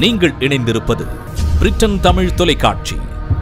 நீங்கள் இணைந்திருப்பது பிரிட்டன் தமிழ் தொலைக்காட்சி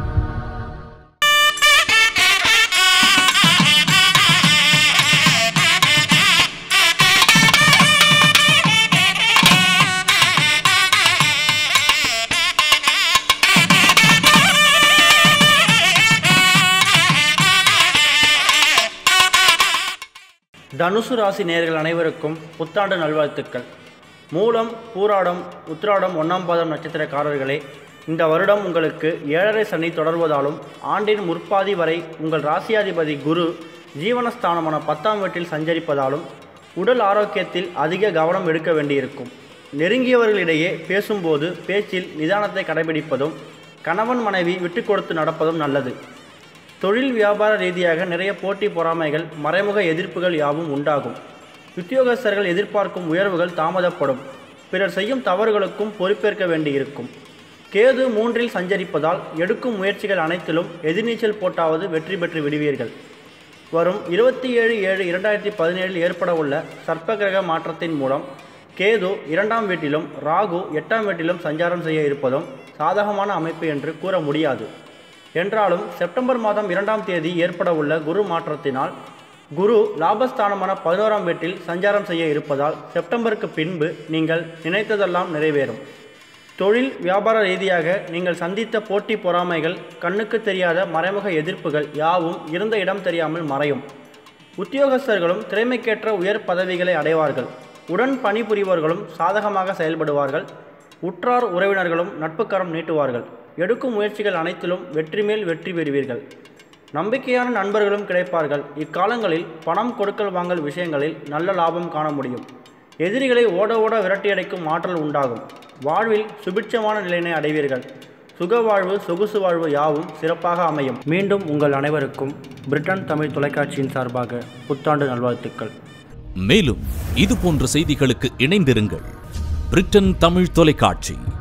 தனுசு ராசி நேயர்கள் அனைவருக்கும் புத்தாண்டு நல்வாழ்த்துக்கள் மூலம் பூராடம் உத்திராடம் ஒன்றாம் பாதம் நட்சத்திரக்காரர்களே இந்த வருடம் உங்களுக்கு ஏழரை சனி தொடர்வதாலும் ஆண்டின் முற்பாதி வரை உங்கள் ராசியாதிபதி குரு ஜீவனஸ்தானமான பத்தாம் வீட்டில் சஞ்சரிப்பதாலும் உடல் ஆரோக்கியத்தில் அதிக கவனம் எடுக்க வேண்டியிருக்கும் நெருங்கியவர்களிடையே பேசும்போது பேச்சில் நிதானத்தை கடைபிடிப்பதும் கணவன் மனைவி விட்டு கொடுத்து நடப்பதும் நல்லது தொழில் வியாபார ரீதியாக நிறைய போட்டி பொறாமைகள் மறைமுக எதிர்ப்புகள் யாவும் உண்டாகும் உத்தியோகஸ்தர்கள் எதிர்பார்க்கும் உயர்வுகள் தாமதப்படும் பிறர் செய்யும் தவறுகளுக்கும் பொறுப்பேற்க வேண்டியிருக்கும் கேது மூன்றில் சஞ்சரிப்பதால் எடுக்கும் முயற்சிகள் அனைத்திலும் எதிர்நீச்சல் போட்டாவது வெற்றி பெற்று விடுவீர்கள் வரும் இருபத்தி ஏழு ஏழு இரண்டாயிரத்தி பதினேழில் ஏற்பட உள்ள சர்ப்பகிரக மாற்றத்தின் மூலம் கேது இரண்டாம் வீட்டிலும் ராகு எட்டாம் வீட்டிலும் சஞ்சாரம் செய்ய இருப்பதும் சாதகமான அமைப்பு என்று கூற முடியாது என்றாலும் செப்டம்பர் மாதம் இரண்டாம் தேதி ஏற்பட உள்ள குரு மாற்றத்தினால் குரு லாபஸ்தானமான பதினோராம் வீட்டில் சஞ்சாரம் செய்ய இருப்பதால் செப்டம்பருக்கு பின்பு நீங்கள் நினைத்ததெல்லாம் நிறைவேறும் தொழில் வியாபார ரீதியாக நீங்கள் சந்தித்த போட்டி பொறாமைகள் கண்ணுக்கு தெரியாத மறைமுக எதிர்ப்புகள் யாவும் இருந்த இடம் தெரியாமல் மறையும் உத்தியோகஸ்தர்களும் திறமைக்கேற்ற உயர் பதவிகளை அடைவார்கள் உடன் பணிபுரிபவர்களும் சாதகமாக செயல்படுவார்கள் உற்றார் உறவினர்களும் நட்புக்கரம் நீட்டுவார்கள் எடுக்கும் முயற்சிகள் அனைத்திலும் வெற்றி மேல் வெற்றி பெறுவீர்கள் நம்பிக்கையான நண்பர்களும் கிடைப்பார்கள் இக்காலங்களில் பணம் கொடுக்கல் வாங்கல் விஷயங்களில் நல்ல லாபம் காண முடியும் எதிரிகளை ஓட ஓட விரட்டியடைக்கும் ஆற்றல் உண்டாகும் வாழ்வில் சுபிட்சமான நிலையினை அடைவீர்கள் சுக வாழ்வு சொகுசு வாழ்வு யாவும் சிறப்பாக அமையும் மீண்டும் உங்கள் அனைவருக்கும் பிரிட்டன் தமிழ் தொலைக்காட்சியின் சார்பாக புத்தாண்டு நல்வாழ்த்துக்கள் மேலும் இது போன்ற செய்திகளுக்கு இணைந்திருங்கள் பிரிட்டன் தமிழ் தொலைக்காட்சி